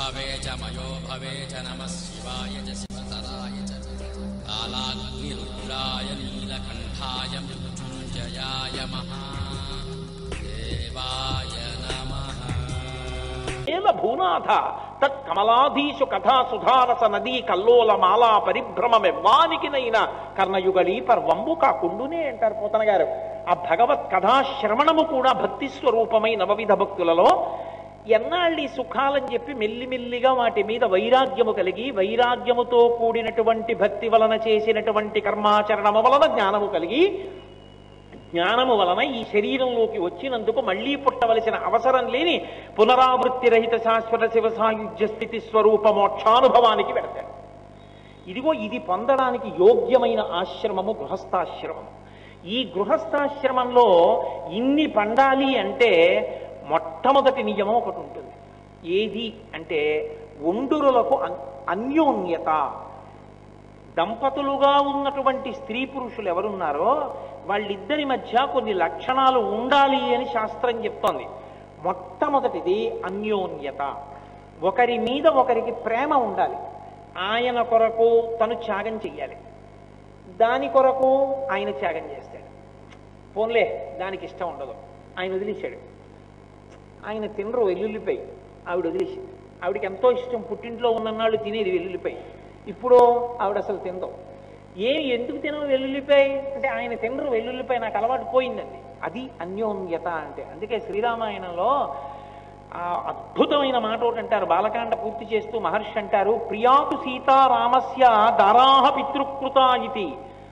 भवे च मयो भवे च नमः शिवाय च शिवतराय च कालाग्निरुद्राय नीलकण्ठाय मृत्युञ्जयाय महादेवाय नमः ఏల భూనాథ తత్ కమలాధీశు కథా సుధారస నదీ కల్లోల మాలా పరిభ్రమమెవ్వానికినైన కర్ణయుగళీ పర్వంబు కాకుండునే అంటారు పోతన గారు ఆ భగవత్ కథాశ్రవణము కూడా భక్తి స్వరూపమై నవవిధ భక్తులలో ఎన్నాళ్ళు ఈ సుఖాలని చెప్పి మెల్లిమెల్లిగా వాటి మీద వైరాగ్యము కలిగి వైరాగ్యముతో కూడినటువంటి భక్తి వలన చేసినటువంటి కర్మాచరణము వలన జ్ఞానము కలిగి జ్ఞానము వలన ఈ శరీరంలోకి వచ్చినందుకు మళ్లీ పుట్టవలసిన అవసరం లేని పునరావృత్తి రహిత శాశ్వత శివ సాయుధ్య స్థితి స్వరూప మోక్షానుభవానికి వెడతాడు ఇదిగో ఇది పొందడానికి యోగ్యమైన ఆశ్రమము గృహస్థాశ్రమము ఈ గృహస్థాశ్రమంలో ఇన్ని పండాలి అంటే మొట్టమొదటి నియమం ఒకటి ఉంటుంది ఏది అంటే ఒండురులకు అన్- అన్యోన్యత దంపతులుగా ఉన్నటువంటి స్త్రీ పురుషులు ఎవరున్నారో వాళ్ళిద్దరి మధ్య కొన్ని లక్షణాలు ఉండాలి అని శాస్త్రం చెప్తోంది మొట్టమొదటిది అన్యోన్యత ఒకరి మీద ఒకరికి ప్రేమ ఉండాలి ఆయన కొరకు తను త్యాగం చెయ్యాలి దాని కొరకు ఆయన త్యాగం చేస్తాడు పోన్లే దానికి ఇష్టం ఉండదు ఆయన వదిలేశాడు ఆయన తినరు వెల్లుల్లిపై ఆవిడ వదిలేసింది ఆవిడకి ఎంతో ఇష్టం పుట్టింట్లో ఉన్ననాళ్ళు తినేది వెల్లుల్లిపై ఇప్పుడు ఆవిడ అసలు తిందో ఏం ఎందుకు తినవు వెల్లుల్లిపై అంటే ఆయన తినరు వెల్లుల్లిపై నాకు అలవాటు పోయిందండి అది అన్యోన్యత అంటే అందుకే శ్రీరామాయణంలో ఆ అద్భుతమైన మాట ఒకటి అంటారు బాలకాండ పూర్తి చేస్తూ మహర్షి అంటారు ప్రియాతు సీతారామస్య దారాహ పితృకృత ఇది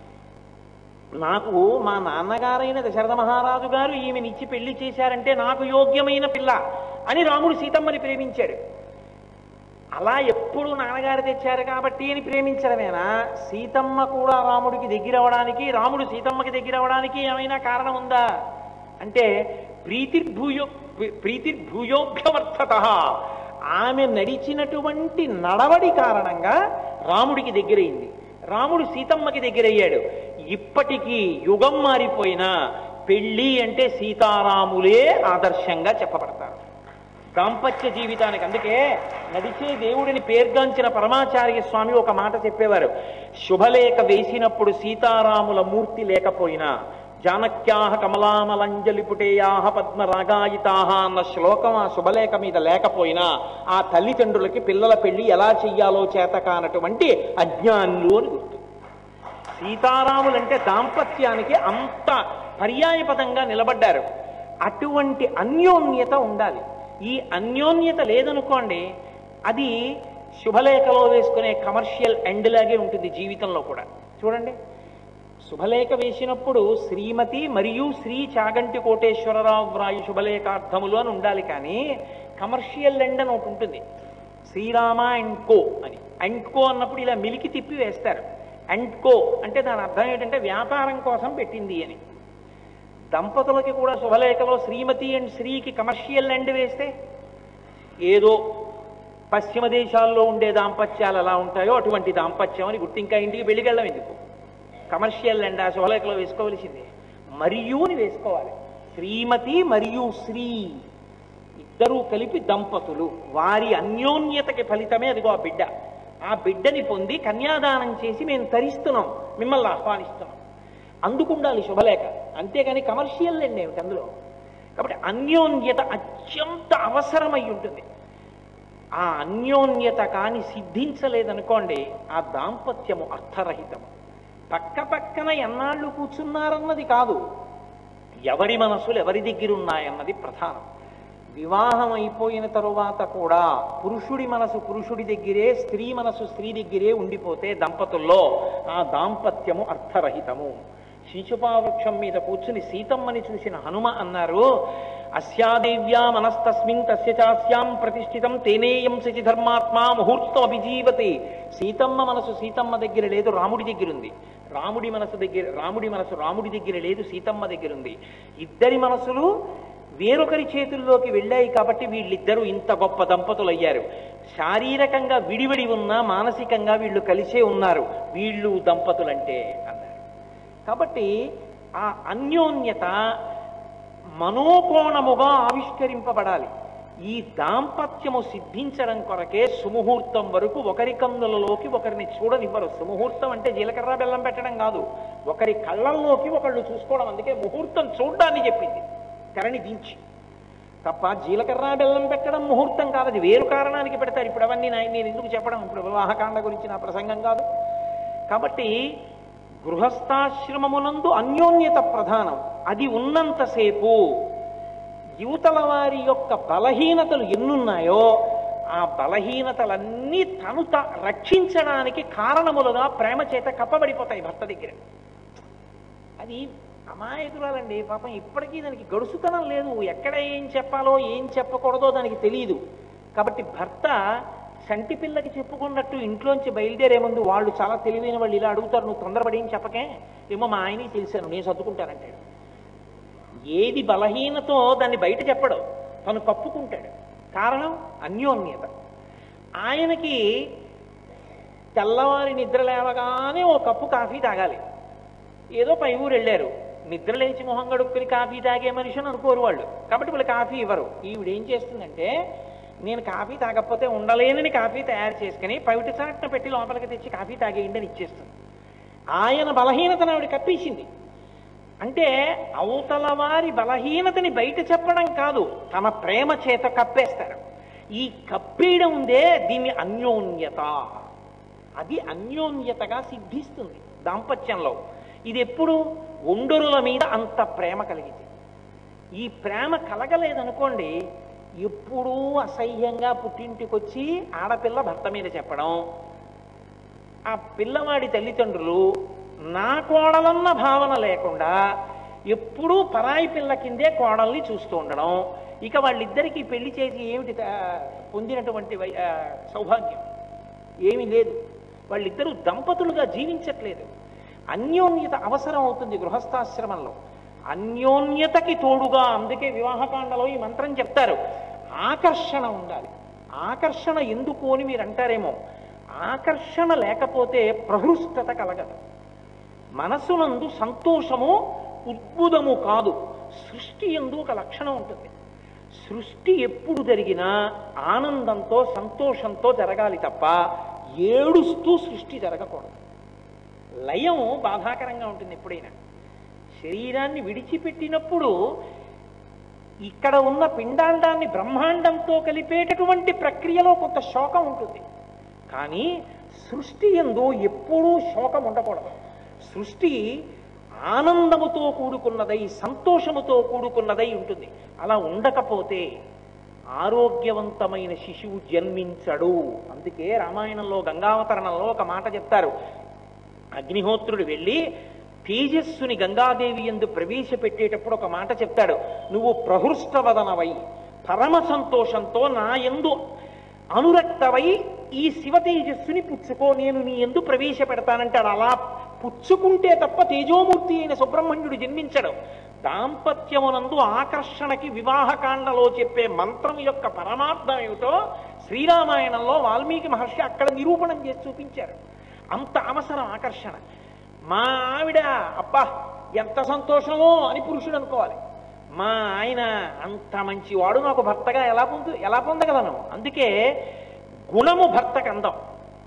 నాకు మా నాన్నగారైన దశరథ మహారాజు గారు ఈమెనిచ్చి పెళ్లి చేశారంటే నాకు యోగ్యమైన పిల్ల అని రాముడు సీతమ్మని ప్రేమించాడు అలా ఎప్పుడు నాన్నగారు తెచ్చారు కాబట్టి అని ప్రేమించడమేనా సీతమ్మ కూడా రాముడికి దగ్గర అవడానికి రాముడు సీతమ్మకి దగ్గర అవడానికి ఏమైనా కారణం ఉందా అంటే ప్రీతిర్భూయో ప్రీతిర్భూయోభ్యవర్ధత ఆమె నడిచినటువంటి నడవడి కారణంగా రాముడికి దగ్గరైంది రాముడు సీతమ్మకి దగ్గరయ్యాడు ఇప్పటికీ యుగం మారిపోయినా పెళ్ళి అంటే సీతారాములే ఆదర్శంగా చెప్పబడతారు దాంపత్య జీవితానికి అందుకే నడిచే దేవుడిని పేర్గాంచిన పరమాచార్య స్వామి ఒక మాట చెప్పేవారు శుభలేఖ వేసినప్పుడు సీతారాముల మూర్తి లేకపోయినా జానక్యాహ కమలామలంజలిపుటేయాహ పద్మరాగాయితాహ అన్న శ్లోకం ఆ శుభలేఖ మీద లేకపోయినా ఆ తల్లిదండ్రులకి పిల్లల పెళ్లి ఎలా చెయ్యాలో చేత కానటువంటి అజ్ఞానులు అని గుర్తు సీతారాములంటే దాంపత్యానికి అంత పర్యాయపదంగా నిలబడ్డారు అటువంటి అన్యోన్యత ఉండాలి ఈ అన్యోన్యత లేదనుకోండి అది శుభలేఖలో వేసుకునే కమర్షియల్ ఎండ్ లాగే ఉంటుంది జీవితంలో కూడా చూడండి శుభలేఖ వేసినప్పుడు శ్రీమతి మరియు శ్రీ చాగంటి కోటేశ్వరరావు వ్రాయు శుభలేఖార్థములు అని ఉండాలి కానీ కమర్షియల్ ఎండ్ అని ఒకటి ఉంటుంది శ్రీరామ అండ్ కో అని అండ్ కో అన్నప్పుడు ఇలా మిలికి తిప్పి వేస్తారు అండ్ కో అంటే దాని అర్థం ఏంటంటే వ్యాపారం కోసం పెట్టింది అని దంపతులకి కూడా శుభలేఖలో శ్రీమతి అండ్ శ్రీకి కమర్షియల్ ఎండ్ వేస్తే ఏదో పశ్చిమ దేశాల్లో ఉండే దాంపత్యాలు ఎలా ఉంటాయో అటువంటి దాంపత్యం అని గుర్తు ఇంకా ఇంటికి వెళ్ళికెళ్ళం ఎందుకు కమర్షియల్ ఎండ్ ఆ శుభలేఖలో వేసుకోవలసిందే మరియుని వేసుకోవాలి శ్రీమతి మరియు శ్రీ ఇద్దరూ కలిపి దంపతులు వారి అన్యోన్యతకి ఫలితమే అదిగో ఆ బిడ్డ ఆ బిడ్డని పొంది కన్యాదానం చేసి మేము తరిస్తున్నాం మిమ్మల్ని ఆహ్వానిస్తున్నాం అందుకుండాలి శుభలేఖ అంతేగాని కమర్షియల్ ఎండ్ ఏమిటి అందులో కాబట్టి అన్యోన్యత అత్యంత అవసరమై ఉంటుంది ఆ అన్యోన్యత కాని సిద్ధించలేదనుకోండి ఆ దాంపత్యము అర్థరహితము పక్క పక్కన ఎన్నాళ్ళు కూర్చున్నారన్నది కాదు ఎవరి మనసులు ఎవరి దగ్గర ఉన్నాయన్నది ప్రధానం వివాహం అయిపోయిన తరువాత కూడా పురుషుడి మనసు పురుషుడి దగ్గరే స్త్రీ మనసు స్త్రీ దగ్గరే ఉండిపోతే దంపతుల్లో ఆ దాంపత్యము అర్థరహితము శీచుపావృక్షం మీద కూర్చుని సీతమ్మని చూసిన హనుమ అన్నారు అస్యాదేవ్యా మనస్తస్మిన్ తస్య చాస్యాం ప్రతిష్ఠితం తేనేయం శచి ధర్మాత్మా ముహూర్తం అభిజీవతి సీతమ్మ మనసు సీతమ్మ దగ్గర లేదు రాముడి దగ్గర ఉంది రాముడి మనసు దగ్గర రాముడి మనసు రాముడి దగ్గర లేదు సీతమ్మ దగ్గర ఉంది ఇద్దరి మనసులు వేరొకరి చేతుల్లోకి వెళ్ళాయి కాబట్టి వీళ్ళిద్దరూ ఇంత గొప్ప దంపతులు అయ్యారు శారీరకంగా విడివిడి ఉన్నా మానసికంగా వీళ్ళు కలిసే ఉన్నారు వీళ్ళు దంపతులంటే అన్నారు కాబట్టి ఆ అన్యోన్యత మనోకోణముగా ఆవిష్కరింపబడాలి ఈ దాంపత్యము సిద్ధించడం కొరకే సుముహూర్తం వరకు ఒకరి కన్నులలోకి ఒకరిని చూడనివ్వరు సుముహూర్తం అంటే జీలకర్ర బెల్లం పెట్టడం కాదు ఒకరి కళ్ళల్లోకి ఒకళ్ళు చూసుకోవడం అందుకే ముహూర్తం చూడ్డాన్ని చెప్పింది తెరని దించి తప్ప జీలకర్ర బెల్లం పెట్టడం ముహూర్తం కాదు అది వేరు కారణానికి పెడతారు ఇప్పుడు అవన్నీ నా- నేను ఎందుకు చెప్పడం ఇప్పుడు వివాహకాండ గురించి నా ప్రసంగం కాదు కాబట్టి గృహస్థాశ్రమమునందు అన్యోన్యత ప్రధానం అది ఉన్నంతసేపు యువతల వారి యొక్క బలహీనతలు ఎన్నున్నాయో ఆ బలహీనతలన్నీ తను త- రక్షించడానికి కారణములుగా ప్రేమ చేత కప్పబడిపోతాయి భర్త దగ్గర అది అమాయకురాలండి పాపం ఇప్పటికీ దానికి గడుసుతనం లేదు ఎక్కడ ఏం చెప్పాలో ఏం చెప్పకూడదో దానికి తెలియదు కాబట్టి భర్త సంటి పిల్లకి చెప్పుకున్నట్టు ఇంట్లోంచి బయలుదేరే ముందు వాళ్ళు చాలా తెలివైన వాళ్ళు ఇలా అడుగుతారు నువ్వు తొందరపడి ఏం చెప్పకే ఏమో మా ఆయనకి తెలిసాను నేను సర్దుకుంటానంటాడు ఏది బలహీనతో దాన్ని బయట చెప్పడు తను కప్పుకుంటాడు కారణం అన్యోన్యత ఆయనకి తెల్లవారి నిద్ర లేవగానే ఓ కప్పు కాఫీ తాగాలి ఏదో పై ఊరు వెళ్ళారు నిద్ర లేచి మొహం గడుక్కుని కాఫీ తాగే మనిషి అని అనుకోరు వాళ్ళు కాబట్టి వాళ్ళు కాఫీ ఇవ్వరు ఈవిడ ఏం చేస్తుందంటే నేను కాఫీ తాగకపోతే ఉండలేనని కాఫీ తయారు చేసుకుని పవిటి చాట్న పెట్టి లోపలికి తెచ్చి కాఫీ తాగేయండి అని ఇచ్చేస్తుంది ఆయన బలహీనతను ఆవిడ కప్పేసింది అంటే అవతల వారి బలహీనతని బయట చెప్పడం కాదు తమ ప్రేమ చేత కప్పేస్తారు ఈ కప్పేయడం ఉందే దీన్ని అన్యోన్యత అది అన్యోన్యతగా సిద్ధిస్తుంది దాంపత్యంలో ఇది ఎప్పుడు ఒండరుల మీద అంత ప్రేమ కలిగింది ఈ ప్రేమ కలగలేదనుకోండి ఎప్పుడూ అసహ్యంగా పుట్టింటికొచ్చి ఆడపిల్ల భర్త మీద చెప్పడం ఆ పిల్లవాడి తల్లిదండ్రులు నా కోడలన్న భావన లేకుండా ఎప్పుడూ పరాయి పిల్ల కిందే కోడల్ని చూస్తూ ఉండడం ఇక వాళ్ళిద్దరికీ పెళ్లి చేసి ఏమిటి ఆ, పొందినటువంటి వై- ఆ, సౌభాగ్యం ఏమీ లేదు వాళ్ళిద్దరూ దంపతులుగా జీవించట్లేదు అన్యోన్యత అవసరం అవుతుంది గృహస్థాశ్రమంలో అన్యోన్యతకి తోడుగా అందుకే వివాహకాండలో ఈ మంత్రం చెప్తారు ఆకర్షణ ఉండాలి ఆకర్షణ ఎందుకు అని మీరు అంటారేమో ఆకర్షణ లేకపోతే ప్రహృష్టత కలగదు మనసునందు సంతోషము ఉద్భుతము కాదు సృష్టి ఎందు ఒక లక్షణం ఉంటుంది సృష్టి ఎప్పుడు జరిగినా ఆనందంతో సంతోషంతో జరగాలి తప్ప ఏడుస్తూ సృష్టి జరగకూడదు లయం బాధాకరంగా ఉంటుంది ఎప్పుడైనా శరీరాన్ని విడిచిపెట్టినప్పుడు ఇక్కడ ఉన్న పిండాండాన్ని బ్రహ్మాండంతో కలిపేటటువంటి ప్రక్రియలో కొంత శోకం ఉంటుంది కానీ సృష్టి ఎందు ఎప్పుడూ శోకం ఉండకూడదు సృష్టి ఆనందముతో కూడుకున్నదై సంతోషముతో కూడుకున్నదై ఉంటుంది అలా ఉండకపోతే ఆరోగ్యవంతమైన శిశువు జన్మించడు అందుకే రామాయణంలో గంగావతరణంలో ఒక మాట చెప్తారు అగ్నిహోత్రుడు వెళ్ళి తేజస్సుని గంగాదేవి ఎందు ప్రవేశపెట్టేటప్పుడు ఒక మాట చెప్తాడు నువ్వు ప్రహృష్టవదనవై పరమ సంతోషంతో నా ఎందు అనురక్తవై ఈ శివ తేజస్సుని పుచ్చుకో నేను నీ ఎందు ప్రవేశపెడతానంటాడు అలా పుచ్చుకుంటే తప్ప తేజోమూర్తి అయిన సుబ్రహ్మణ్యుడు జన్మించడు దాంపత్యమునందు ఆకర్షణకి వివాహకాండలో చెప్పే మంత్రం యొక్క పరమార్థం ఏమిటో శ్రీరామాయణంలో వాల్మీకి మహర్షి అక్కడ నిరూపణం చేసి చూపించారు అంత అవసరం ఆకర్షణ మా ఆవిడ అబ్బా ఎంత సంతోషమో అని పురుషుడు అనుకోవాలి మా ఆయన అంత మంచివాడు నాకు భర్తగా ఎలా పొందు ఎలా పొందగలను అందుకే గుణము భర్తకు అందం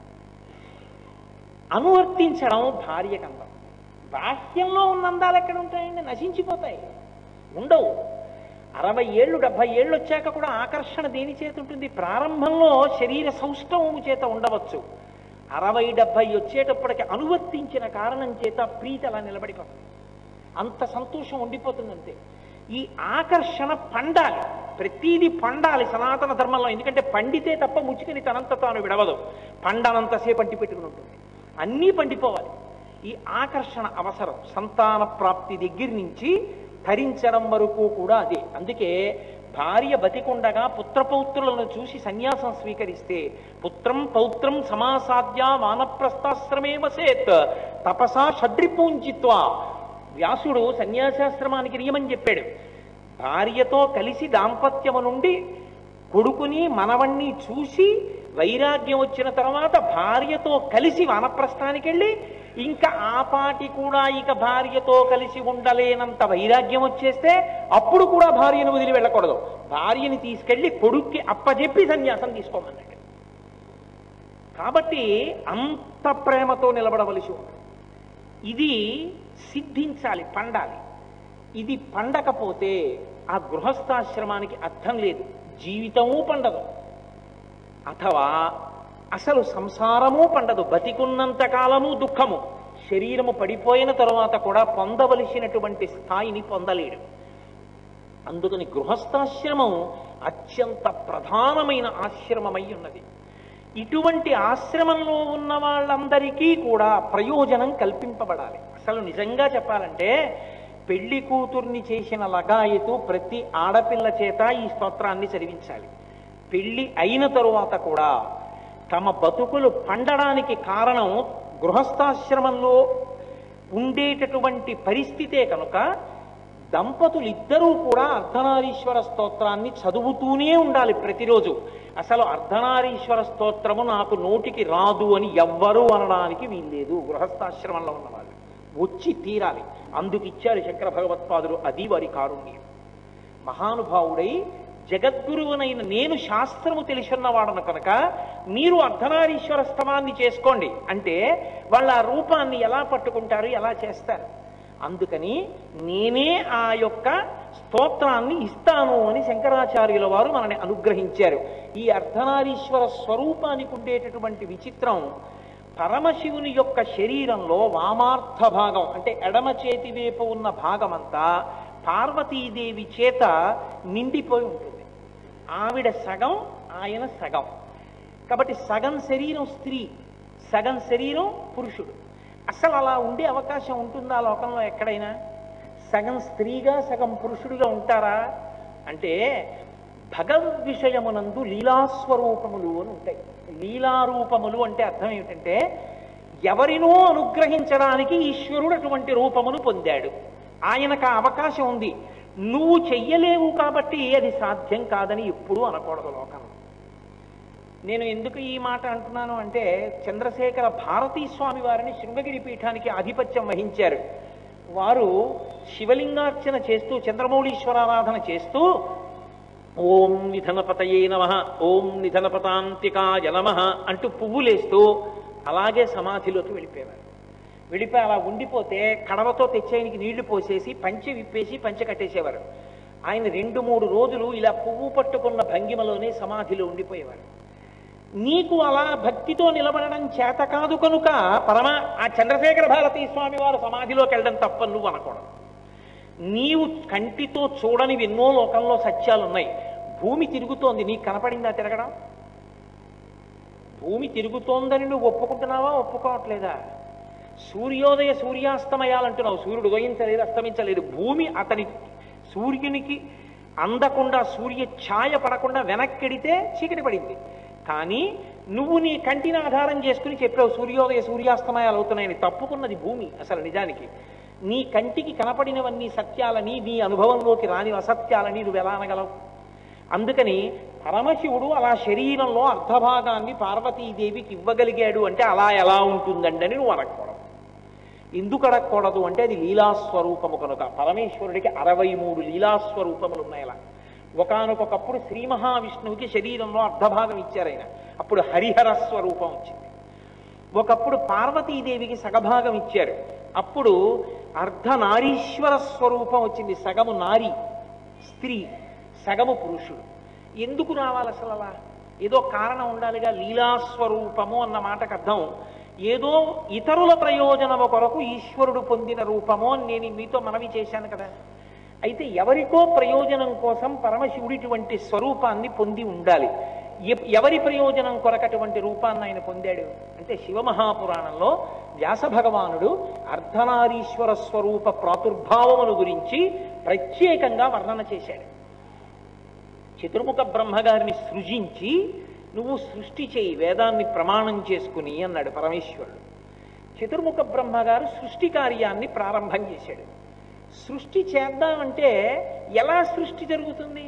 అనువర్తించడం భార్యకు అందం బాహ్యంలో ఉన్న అందాలు ఎక్కడ ఉంటాయండి నశించిపోతాయి ఉండవు అరవై ఏళ్ళు డెబ్భై ఏళ్ళు వచ్చాక కూడా ఆకర్షణ దేని చేత ఉంటుంది ప్రారంభంలో శరీర సౌష్ఠవము చేత ఉండవచ్చు అరవై డెబ్భై వచ్చేటప్పటికి అనువర్తించిన కారణం చేత ప్రీతి అలా నిలబడిపోతుంది అంత సంతోషం ఉండిపోతుంది అంతే ఈ ఆకర్షణ పండాలి ప్రతీది పండాలి సనాతన ధర్మంలో ఎందుకంటే పండితే తప్ప ముచ్చుకని తనంత తాను విడవదు పండనంతసేపు అంటి పెట్టుకుని ఉంటుంది అన్నీ పండిపోవాలి ఈ ఆకర్షణ అవసరం సంతాన ప్రాప్తి దగ్గర నుంచి ధరించడం వరకు కూడా అదే అందుకే భార్య బతికుండగా పుత్రపౌత్రులను చూసి సన్యాసం స్వీకరిస్తే పుత్రం పౌత్రం సమాసాద్య వానప్రస్థాశ్రమే వసేత్ తపసా షడ్రిపూంజిత్వా వ్యాసుడు సన్యాసాశ్రమానికి నియమం చెప్పాడు భార్యతో కలిసి దాంపత్యము నుండి కొడుకుని మనవణ్ణి చూసి వైరాగ్యం వచ్చిన తర్వాత భార్యతో కలిసి వానప్రస్థానికి వెళ్ళి ఇంకా ఆ పాటి కూడా ఇక భార్యతో కలిసి ఉండలేనంత వైరాగ్యం వచ్చేస్తే అప్పుడు కూడా భార్యను వదిలి వెళ్ళకూడదు భార్యని తీసుకెళ్లి కొడుక్కి అప్పజెప్పి సన్యాసం తీసుకోమన్నాడు కాబట్టి అంత ప్రేమతో నిలబడవలసి ఉంది ఇది సిద్ధించాలి పండాలి ఇది పండకపోతే ఆ గృహస్థాశ్రమానికి అర్థం లేదు జీవితము పండదు అథవా అసలు సంసారము పండదు బతికున్నంత కాలము దుఃఖము శరీరము పడిపోయిన తరువాత కూడా పొందవలసినటువంటి స్థాయిని పొందలేడు అందుకని గృహస్థాశ్రమం అత్యంత ప్రధానమైన ఆశ్రమమై ఉన్నది ఇటువంటి ఆశ్రమంలో ఉన్న వాళ్ళందరికీ కూడా ప్రయోజనం కల్పింపబడాలి అసలు నిజంగా చెప్పాలంటే పెళ్లి కూతుర్ని చేసిన లగాయతు ప్రతి ఆడపిల్ల చేత ఈ స్తోత్రాన్ని చదివించాలి పెళ్లి అయిన తరువాత కూడా తమ బతుకులు పండడానికి కారణం గృహస్థాశ్రమంలో ఉండేటటువంటి పరిస్థితే కనుక దంపతులు ఇద్దరూ కూడా అర్ధనారీశ్వర స్తోత్రాన్ని చదువుతూనే ఉండాలి ప్రతిరోజు అసలు అర్ధనారీశ్వర స్తోత్రము నాకు నోటికి రాదు అని ఎవ్వరూ అనడానికి వీల్లేదు గృహస్థాశ్రమంలో ఉన్నవాళ్ళు వచ్చి తీరాలి అందుకు ఇచ్చారు శంకర భగవత్పాదులు అది వారి కారుణ్యం మహానుభావుడై జగద్గురువునైన నేను శాస్త్రము తెలిసిన్నవాడను కనుక మీరు అర్ధనారీశ్వర స్తమాన్ని చేసుకోండి అంటే వాళ్ళ ఆ రూపాన్ని ఎలా పట్టుకుంటారు ఎలా చేస్తారు అందుకని నేనే ఆ యొక్క స్తోత్రాన్ని ఇస్తాను అని శంకరాచార్యుల వారు మనని అనుగ్రహించారు ఈ అర్ధనారీశ్వర స్వరూపానికి ఉండేటటువంటి విచిత్రం పరమశివుని యొక్క శరీరంలో వామార్థ భాగం అంటే ఎడమ చేతి వైపు ఉన్న భాగమంతా పార్వతీదేవి చేత నిండిపోయి ఉంటుంది ఆవిడ సగం ఆయన సగం కాబట్టి సగం శరీరం స్త్రీ సగం శరీరం పురుషుడు అసలు అలా ఉండే అవకాశం ఉంటుందా లోకంలో ఎక్కడైనా సగం స్త్రీగా సగం పురుషుడిగా ఉంటారా అంటే భగవద్ విషయమునందు లీలాస్వరూపములు అని ఉంటాయి లీలారూపములు అంటే అర్థం ఏమిటంటే ఎవరినో అనుగ్రహించడానికి ఈశ్వరుడు అటువంటి రూపమును పొందాడు ఆయనకు ఆ అవకాశం ఉంది నువ్వు చెయ్యలేవు కాబట్టి అది సాధ్యం కాదని ఎప్పుడూ అనకూడదు లోకంలో నేను ఎందుకు ఈ మాట అంటున్నాను అంటే చంద్రశేఖర భారతీ స్వామి వారిని శృంగగిరి పీఠానికి ఆధిపత్యం వహించారు వారు శివలింగార్చన చేస్తూ చంద్రమౌళీశ్వరారాధన చేస్తూ ఓం నిధనపతయే నమ ఓం నిధనపతాంతికాయ నమ అంటూ పువ్వులేస్తూ అలాగే సమాధిలోకి వెళ్ళిపోయేవారు వెళ్ళిపోయి అలా ఉండిపోతే కడవతో తెచ్చేయనికి నీళ్లు పోసేసి పంచె విప్పేసి పంచె కట్టేసేవారు ఆయన రెండు మూడు రోజులు ఇలా పువ్వు పట్టుకున్న భంగిమలోనే సమాధిలో ఉండిపోయేవారు నీకు అలా భక్తితో నిలబడడం చేత కాదు కనుక పరమ ఆ చంద్రశేఖర భారతీ స్వామి వారు సమాధిలోకి వెళ్ళడం తప్ప నువ్వు అనకూడదు నీవు కంటితో చూడని ఎన్నో లోకంలో సత్యాలు ఉన్నాయి భూమి తిరుగుతోంది నీకు కనపడిందా తిరగడం భూమి తిరుగుతోందని నువ్వు ఒప్పుకుంటున్నావా ఒప్పుకోవట్లేదా సూర్యోదయ సూర్యాస్తమయాలంటున్నావు సూర్యుడు ఉదయించలేదు అస్తమించలేదు భూమి అతని సూర్యునికి అందకుండా సూర్య ఛాయ పడకుండా వెనక్కెడితే చీకటి పడింది కానీ నువ్వు నీ కంటిని ఆధారం చేసుకుని చెప్పావు సూర్యోదయ సూర్యాస్తమయాలు అవుతున్నాయని తప్పుకున్నది భూమి అసలు నిజానికి నీ కంటికి కనపడినవన్నీ సత్యాలని నీ అనుభవంలోకి రాని అసత్యాలని నువ్వు ఎలా అనగలవు అందుకని పరమశివుడు అలా శరీరంలో అర్ధభాగాన్ని పార్వతీదేవికి ఇవ్వగలిగాడు అంటే అలా ఎలా ఉంటుందండి అని నువ్వు అనకూడదు ఎందుకు అడగకూడదు అంటే అది లీలాస్వరూపము కనుక పరమేశ్వరుడికి అరవై మూడు లీలాస్వరూపములు ఉన్నాయి అలా ఒకనకొకప్పుడు శ్రీ మహావిష్ణువుకి శరీరంలో అర్ధభాగం ఇచ్చారు ఆయన అప్పుడు హరిహర స్వరూపం వచ్చింది ఒకప్పుడు పార్వతీదేవికి సగభాగం ఇచ్చారు అప్పుడు అర్ధనారీశ్వర స్వరూపం వచ్చింది సగము నారి స్త్రీ సగము పురుషుడు ఎందుకు రావాలి అసలు అలా ఏదో కారణం ఉండాలిగా లీలాస్వరూపము అన్న మాటకు అర్థం ఏదో ఇతరుల ప్రయోజనము కొరకు ఈశ్వరుడు పొందిన రూపము అని నేను మీతో మనవి చేశాను కదా అయితే ఎవరికో ప్రయోజనం కోసం పరమశివుడు ఇటువంటి స్వరూపాన్ని పొంది ఉండాలి ఎ- ఎవరి ప్రయోజనం కొరకటువంటి రూపాన్ని ఆయన పొందాడు అంటే శివమహాపురాణంలో వ్యాస భగవానుడు అర్ధనారీశ్వర స్వరూప ప్రాదుర్భావమును గురించి ప్రత్యేకంగా వర్ణన చేశాడు చతుర్ముఖ బ్రహ్మగారిని సృజించి నువ్వు సృష్టి చేయి వేదాన్ని ప్రమాణం చేసుకుని అన్నాడు పరమేశ్వరుడు చతుర్ముఖ బ్రహ్మగారు సృష్టి కార్యాన్ని ప్రారంభం చేశాడు సృష్టి చేద్దామంటే ఎలా సృష్టి జరుగుతుంది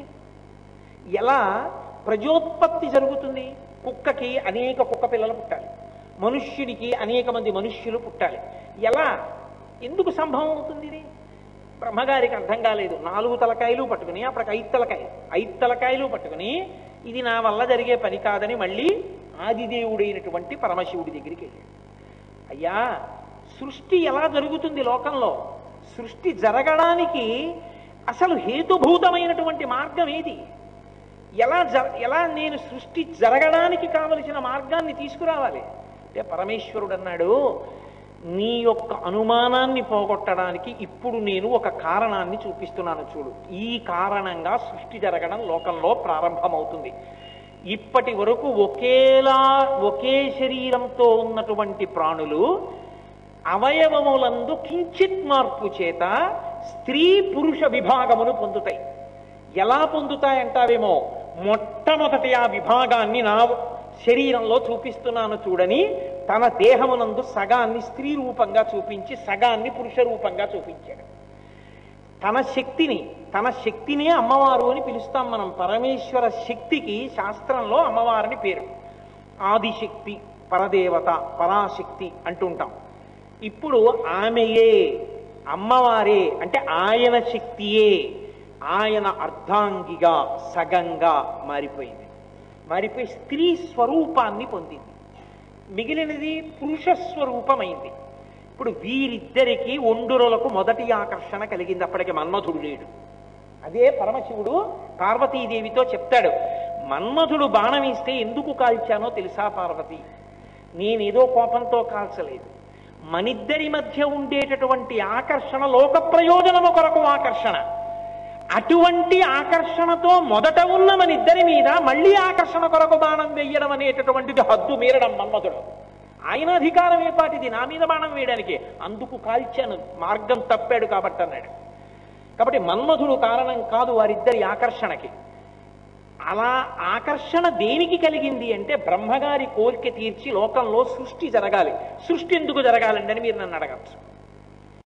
ఎలా ప్రజోత్పత్తి జరుగుతుంది కుక్కకి అనేక కుక్క పిల్లలు పుట్టాలి మనుష్యుడికి అనేక మంది మనుష్యులు పుట్టాలి ఎలా ఎందుకు సంభవం అవుతుంది ఇది బ్రహ్మగారికి అర్థం కాలేదు నాలుగు తలకాయలు పట్టుకుని అప్పటికి ఐదు తలకాయ ఐదు తలకాయలు పట్టుకుని ఇది నా వల్ల జరిగే పని కాదని మళ్ళీ ఆదిదేవుడైనటువంటి పరమశివుడి దగ్గరికి వెళ్ళాడు అయ్యా సృష్టి ఎలా జరుగుతుంది లోకంలో సృష్టి జరగడానికి అసలు హేతుభూతమైనటువంటి మార్గం ఏది ఎలా జ ఎలా నేను సృష్టి జరగడానికి కావలసిన మార్గాన్ని తీసుకురావాలి అంటే పరమేశ్వరుడు అన్నాడు నీ యొక్క అనుమానాన్ని పోగొట్టడానికి ఇప్పుడు నేను ఒక కారణాన్ని చూపిస్తున్నాను చూడు ఈ కారణంగా సృష్టి జరగడం లోకంలో ప్రారంభమవుతుంది ఇప్పటి వరకు ఒకేలా ఒకే శరీరంతో ఉన్నటువంటి ప్రాణులు అవయవములందు కించిత్ మార్పు చేత స్త్రీ పురుష విభాగమును పొందుతాయి ఎలా పొందుతాయంటావేమో మొట్టమొదటి ఆ విభాగాన్ని నా శరీరంలో చూపిస్తున్నాను చూడని తన దేహమునందు సగాన్ని స్త్రీ రూపంగా చూపించి సగాన్ని పురుష రూపంగా చూపించాడు తన శక్తిని తన శక్తినే అమ్మవారు అని పిలుస్తాం మనం పరమేశ్వర శక్తికి శాస్త్రంలో అమ్మవారిని పేరు ఆదిశక్తి పరదేవత పరాశక్తి అంటుంటాం ఇప్పుడు ఆమెయే అమ్మవారే అంటే ఆయన శక్తియే ఆయన అర్ధాంగిగా సగంగా మారిపోయింది మారిపోయి స్త్రీ స్వరూపాన్ని పొందింది మిగిలినది పురుష స్వరూపమైంది ఇప్పుడు వీరిద్దరికి ఒండురులకు మొదటి ఆకర్షణ కలిగింది అప్పటికి మన్మధుడు లేడు అదే పరమశివుడు పార్వతీదేవితో చెప్తాడు మన్మధుడు బాణం వేస్తే ఎందుకు కాల్చానో తెలుసా పార్వతి నేనేదో కోపంతో కాల్చలేదు మనిద్దరి మధ్య ఉండేటటువంటి ఆకర్షణ లోక ప్రయోజనము కొరకు ఆకర్షణ అటువంటి ఆకర్షణతో మొదట ఉన్న మనిద్దరి మీద మళ్ళీ ఆకర్షణ కొరకు బాణం వేయడం అనేటటువంటిది హద్దు మీరడం మన్మధుడు ఆయన అధికారం ఏ పాటిది నా మీద బాణం వేయడానికి అందుకు కాల్చాను మార్గం తప్పాడు కాబట్టి అన్నాడు కాబట్టి మన్మధుడు కారణం కాదు వారిద్దరి ఆకర్షణకి అలా ఆకర్షణ దేనికి కలిగింది అంటే బ్రహ్మగారి కోరిక తీర్చి లోకంలో సృష్టి జరగాలి సృష్టి ఎందుకు జరగాలండి అని మీరు నన్ను అడగచ్చు